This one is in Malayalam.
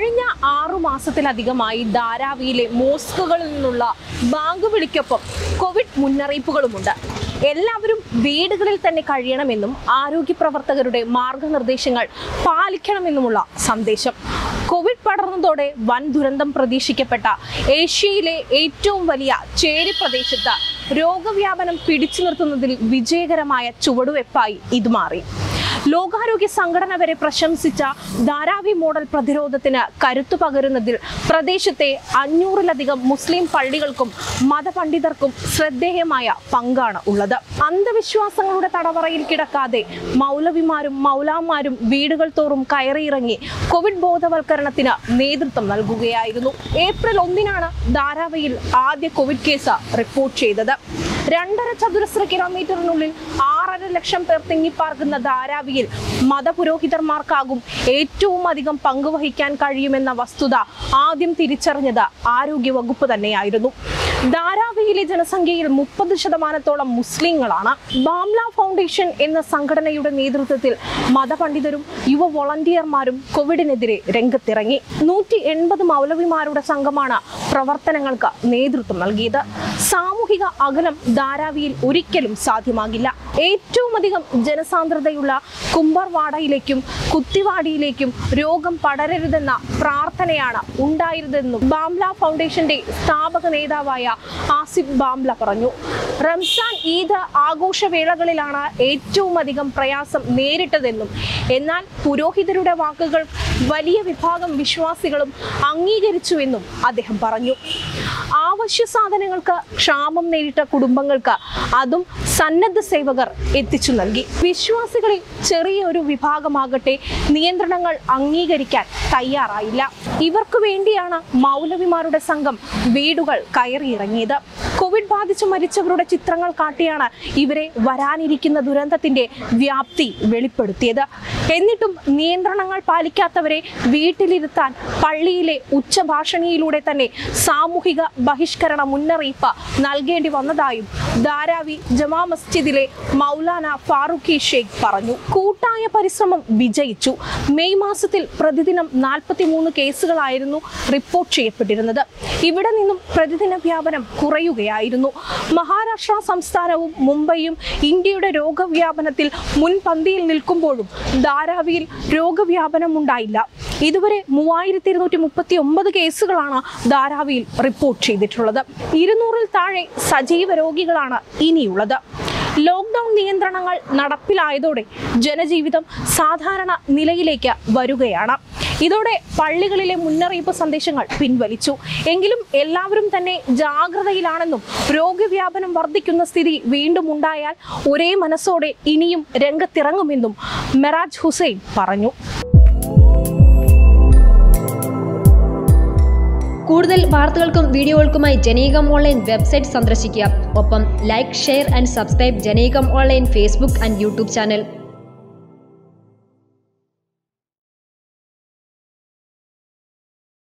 കഴിഞ്ഞ ആറു മാസത്തിലധികമായി ധാരാവിയിലെ മോസ്കുകളിൽ നിന്നുള്ള ബാങ്ക് വിളിക്കൊപ്പം കോവിഡ് മുന്നറിയിപ്പുകളുമുണ്ട് എല്ലാവരും വീടുകളിൽ തന്നെ കഴിയണമെന്നും ആരോഗ്യ പ്രവർത്തകരുടെ മാർഗനിർദ്ദേശങ്ങൾ പാലിക്കണമെന്നുമുള്ള സന്ദേശം കോവിഡ് പടർന്നതോടെ വൻ ദുരന്തം പ്രതീക്ഷിക്കപ്പെട്ട ഏഷ്യയിലെ ഏറ്റവും വലിയ ചേരി പ്രദേശത്ത് രോഗവ്യാപനം പിടിച്ചു നിർത്തുന്നതിൽ വിജയകരമായ ചുവടുവെപ്പായി ഇത് മാറി ലോകാരോഗ്യ സംഘടന വരെ പ്രശംസിച്ച ധാരാവി മോഡൽ പ്രതിരോധത്തിന് കരുത്തു പകരുന്നതിൽ പ്രദേശത്തെ അഞ്ഞൂറിലധികം മുസ്ലിം പള്ളികൾക്കും മതപണ്ഡിതർക്കും ശ്രദ്ധേയമായ പങ്കാണ് ഉള്ളത് അന്ധവിശ്വാസങ്ങളുടെ തടവറയിൽ കിടക്കാതെ മൗലവിമാരും മൗലാമാരും വീടുകൾ തോറും കയറിയിറങ്ങി കോവിഡ് ബോധവൽക്കരണത്തിന് നേതൃത്വം നൽകുകയായിരുന്നു ഏപ്രിൽ ഒന്നിനാണ് ധാരാവിയിൽ ആദ്യ കോവിഡ് കേസ് റിപ്പോർട്ട് ചെയ്തത് രണ്ടര ചതുരശ്ര കിലോമീറ്ററിനുള്ളിൽ ആറര ലക്ഷം പേർ തിങ്ങിപ്പാർക്കുന്ന ധാരാവിയിൽ മതപുരോഹിതന്മാർക്കാകും ഏറ്റവും അധികം പങ്കുവഹിക്കാൻ കഴിയുമെന്ന വസ്തുത ആദ്യം തിരിച്ചറിഞ്ഞത് ആരോഗ്യ വകുപ്പ് തന്നെയായിരുന്നു ധാരാവിയിലെ ജനസംഖ്യയിൽ മുപ്പത് ശതമാനത്തോളം മുസ്ലിങ്ങളാണ് ബാംല ഫൗണ്ടേഷൻ എന്ന സംഘടനയുടെ നേതൃത്വത്തിൽ മതപണ്ഡിതരും യുവ വോളണ്ടിയർമാരും കോവിഡിനെതിരെ രംഗത്തിറങ്ങി നൂറ്റി എൺപത് മൗലവിമാരുടെ സംഘമാണ് പ്രവർത്തനങ്ങൾക്ക് നേതൃത്വം നൽകിയത് സാമൂഹിക അകലം ധാരാവിയിൽ ഒരിക്കലും സാധ്യമാകില്ല ഏറ്റവും അധികം ജനസാന്ദ്രതയുള്ള കുമ്പർവാടയിലേക്കും കുത്തിവാടിയിലേക്കും രോഗം പടരരുതെന്ന പ്രാർത്ഥനയാണ് ഉണ്ടായിരുന്നതെന്നും ബാംല ഫൗണ്ടേഷന്റെ സ്ഥാപക നേതാവായ ആസിഫ് ബാംല പറഞ്ഞു റംസാൻ ഈദ് ആഘോഷവേളകളിലാണ് ഏറ്റവും അധികം പ്രയാസം നേരിട്ടതെന്നും എന്നാൽ പുരോഹിതരുടെ വാക്കുകൾ വലിയ വിഭാഗം വിശ്വാസികളും അംഗീകരിച്ചുവെന്നും അദ്ദേഹം പറഞ്ഞു ആവശ്യ സാധനങ്ങൾക്ക് ക്ഷാമം നേരിട്ട കുടുംബങ്ങൾക്ക് അതും സന്നദ്ധ സേവകർ എത്തിച്ചു നൽകി വിശ്വാസികളിൽ ചെറിയ ഒരു വിഭാഗമാകട്ടെ നിയന്ത്രണങ്ങൾ അംഗീകരിക്കാൻ തയ്യാറായില്ല ഇവർക്ക് വേണ്ടിയാണ് മൗലവിമാരുടെ സംഘം വീടുകൾ കയറിയിറങ്ങിയത് കോവിഡ് ബാധിച്ച് മരിച്ചവരുടെ ചിത്രങ്ങൾ കാട്ടിയാണ് ഇവരെ വരാനിരിക്കുന്ന ദുരന്തത്തിന്റെ വ്യാപ്തി വെളിപ്പെടുത്തിയത് എന്നിട്ടും നിയന്ത്രണങ്ങൾ പാലിക്കാത്തവരെ വീട്ടിലിരുത്താൻ പള്ളിയിലെ ഉച്ചഭാഷണിയിലൂടെ തന്നെ സാമൂഹിക ബഹിഷ്കരണ മുന്നറിയിപ്പ് നൽകേണ്ടി വന്നതായും ധാരാവി ജമാ മസ്ജിദിലെ മൗലാന ഫാറൂഖി ഷെയ്ഖ് പറഞ്ഞു കൂട്ടായ പരിശ്രമം വിജയിച്ചു മെയ് മാസത്തിൽ പ്രതിദിനം നാൽപ്പത്തിമൂന്ന് കേസുകളായിരുന്നു റിപ്പോർട്ട് ചെയ്യപ്പെട്ടിരുന്നത് ഇവിടെ നിന്നും പ്രതിദിന വ്യാപനം കുറയുകയായിരുന്നു മഹാരാഷ്ട്ര സംസ്ഥാനവും മുംബൈയും ഇന്ത്യയുടെ രോഗവ്യാപനത്തിൽ മുൻപന്തിയിൽ നിൽക്കുമ്പോഴും ധാരാവിയിൽ രോഗവ്യാപനം ഉണ്ടായില്ല ഇതുവരെ മൂവായിരത്തി ഇരുന്നൂറ്റി മുപ്പത്തി ഒമ്പത് കേസുകളാണ് ധാരാവിയിൽ റിപ്പോർട്ട് ചെയ്തിട്ടുള്ളത് ഇരുന്നൂറിൽ താഴെ സജീവ രോഗികളാണ് ഇനിയുള്ളത് ലോക്ക്ഡൌൺ നിയന്ത്രണങ്ങൾ നടപ്പിലായതോടെ ജനജീവിതം സാധാരണ നിലയിലേക്ക് വരികയാണ് ഇതോടെ പള്ളികളിലെ മുന്നറിയിപ്പ് സന്ദേശങ്ങൾ പിൻവലിച്ചു എങ്കിലും എല്ലാവരും തന്നെ ജാഗ്രതയിലാണെന്നും രോഗവ്യാപനം വർദ്ധിക്കുന്ന സ്ഥിതി വീണ്ടും ഉണ്ടായാൽ ഒരേ മനസ്സോടെ ഇനിയും രംഗത്തിറങ്ങുമെന്നും മെറാജ് ഹുസൈൻ പറഞ്ഞു കൂടുതൽ വാർത്തകൾക്കും വീഡിയോകൾക്കുമായി ജനീകം ഓൺലൈൻ വെബ്സൈറ്റ് സന്ദർശിക്കുക ഒപ്പം ലൈക്ക് ഷെയർ ആൻഡ് സബ്സ്ക്രൈബ് ജനീകം online Facebook and YouTube channel